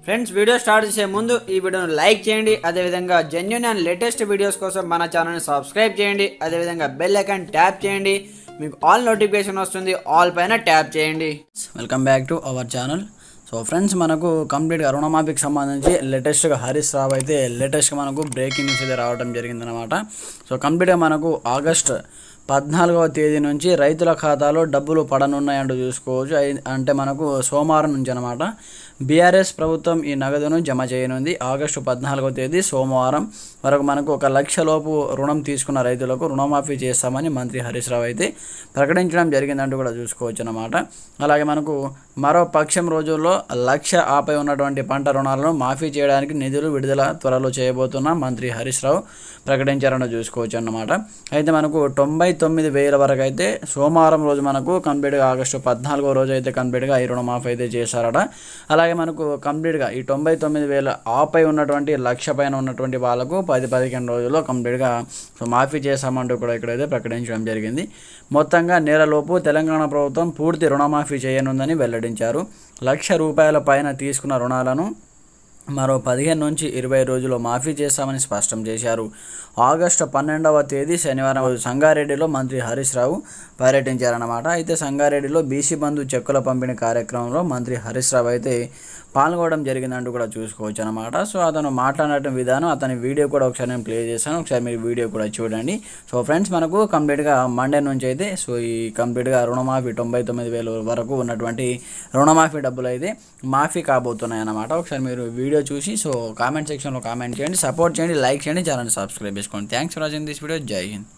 friends video start చేసే ముందు ఈ వీడియోను లైక్ చేయండి అదేవిధంగా జెన్యున్ అండ్ లేటెస్ట్ వీడియోస్ కోసం మన ఛానల్ని సబ్స్క్రైబ్ చేయండి అదేవిధంగా బెల్ ఐకాన్ ట్యాప్ చేయండి మీకు ఆల్ నోటిఫికేషన్ వస్తుంది ఆల్ పైన ట్యాప్ చేయండి welcome back to our channel so friends మనకు కంప్లీట్గా రుణమాఫీకి సంబంధించి లేటెస్ట్గా హరీష్ రావు అయితే లేటెస్ట్గా మనకు బ్రేకింగ్ న్యూస్ అయితే రావడం జరిగిందనమాట సో కంప్లీట్గా మనకు ఆగస్ట్ పద్నాలుగవ తేదీ నుంచి రైతుల ఖాతాలో డబ్బులు పడనున్నాయంటూ చూసుకోవచ్చు అయి- అంటే మనకు సోమవారం నుంచి అనమాట బీఆర్ఎస్ ప్రభుత్వం ఈ నగదును జమ చేయనుంది ఆగస్టు పద్నాలుగవ తేదీ సోమవారం వరకు మనకు ఒక లక్ష లోపు రుణం తీసుకున్న రైతులకు రుణమాఫీ చేస్తామని మంత్రి హరీష్ రావు అయితే ప్రకటించడం జరిగిందంటూ కూడా చూసుకోవచ్చు అనమాట అలాగే మనకు మరో పక్షం రోజుల్లో లక్ష ఆపై ఉన్నటువంటి పంట రుణాలను మాఫీ చేయడానికి నిధులు విడుదల త్వరలో చేయబోతున్న మంత్రి హరీష్ రావు ప్రకటించారని చూసుకోవచ్చు అన్నమాట అయితే మనకు తొంభై తొమ్మిది వేల వరకు అయితే సోమవారం రోజు మనకు కంప్లీట్గా ఆగస్టు పద్నాలుగో రోజు అయితే కంప్లీట్గా ఈ రుణమాఫీ అయితే చేశారట అలాగే మనకు కంప్లీట్గా ఈ తొంభై తొమ్మిది వేల ఆపై ఉన్నటువంటి లక్ష పైన ఉన్నటువంటి వాళ్ళకు పది పదిహేను రోజుల్లో కంప్లీట్గా సో మాఫీ చేశామంటూ కూడా ఇక్కడైతే ప్రకటించడం జరిగింది మొత్తంగా నెలలోపు తెలంగాణ ప్రభుత్వం పూర్తి రుణమాఫీ చేయనుందని వెల్లడించారు లక్ష రూపాయల పైన తీసుకున్న రుణాలను మరో పదిహేను నుంచి ఇరవై రోజుల్లో మాఫీ చేస్తామని స్పష్టం చేశారు ఆగస్టు పన్నెండవ తేదీ శనివారం రోజు సంగారెడ్డిలో మంత్రి హరీష్ రావు పర్యటించారన్నమాట అయితే సంగారెడ్డిలో బీసీ బంధు చెక్కుల పంపిణీ కార్యక్రమంలో మంత్రి హరీష్ రావు అయితే పాల్గొనడం జరిగిందంటూ కూడా చూసుకోవచ్చు అనమాట సో అతను మాట్లాడటం విధానం అతని వీడియో కూడా ఒకసారి నేను ప్లే చేశాను ఒకసారి మీరు వీడియో కూడా చూడండి సో ఫ్రెండ్స్ మనకు కంప్లీట్గా మండే నుంచి అయితే సో ఈ కంప్లీట్గా రుణమాఫీ తొంభై తొమ్మిది వేల వరకు ఉన్నటువంటి రుణమాఫీ డబ్బులు అయితే మాఫీ కాబోతున్నాయి అన్నమాట ఒకసారి మీరు వీడియో చూసి సో కామెంట్ సెక్షన్లో కామెంట్ చేయండి సపోర్ట్ చేయండి లైక్ చేయండి ఛానల్ సబ్స్క్రైబ్ చేసుకోండి thanks for watching this video Jai Hind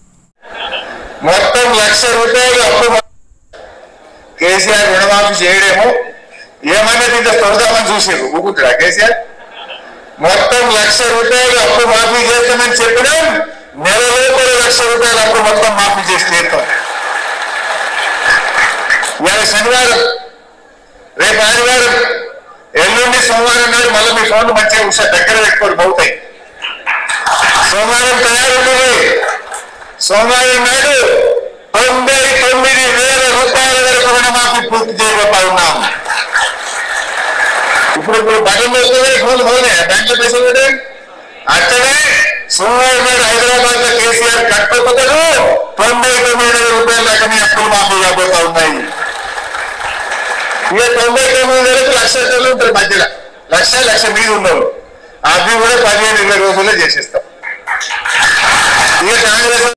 మొత్తం లక్ష రూపాయలు అప్పు కేసీఆర్ రుణమాఫీ చేయడము ఏమన్నా ఇంత తొడదామని చూసారు ఊకుంటాడా కేసీఆర్ మొత్తం లక్ష రూపాయలు అప్పు మాఫీ చేస్తామని చెప్పినాం నెల లోపల లక్ష రూపాయల అప్పు మొత్తం మాఫీ చేసి తీరుతాం ఇవాళ శనివారం రేపు ఆదివారం ఎల్లుండి సోమవారం నాడు మళ్ళీ మీ ఫోన్లు మంచిగా ఉషా దగ్గర పెట్టుకోండి పోతాయి సోమవారం తయారుండదు సోమవారం నాడు తొంభై తొమ్మిది వేల రూపాయల వరకు రుణమాఫీ పూర్తి చేయబోతా ఉన్నాం ఇప్పుడు ఇప్పుడు బటన్ వేసుకునే ఫోన్ పోలే బ్యాంకులో పైసలు కూడా అట్లనే సోమవారం నాడు హైదరాబాద్ లో కేసీఆర్ కట్టకపోతాడు తొంభై తొమ్మిది వేల రూపాయల దాకా మీ అప్పులు మాఫీ కాబోతా ఉన్నాయి ఇక తొంభై తొమ్మిది వేలకు లక్ష రూపాయలు ఉంటారు మధ్యలో లక్ష లక్ష మీద ఉండవు అవి కూడా పదిహేను ఇరవై రోజుల్లో చేసేస్తాం ఇక కాంగ్రెస్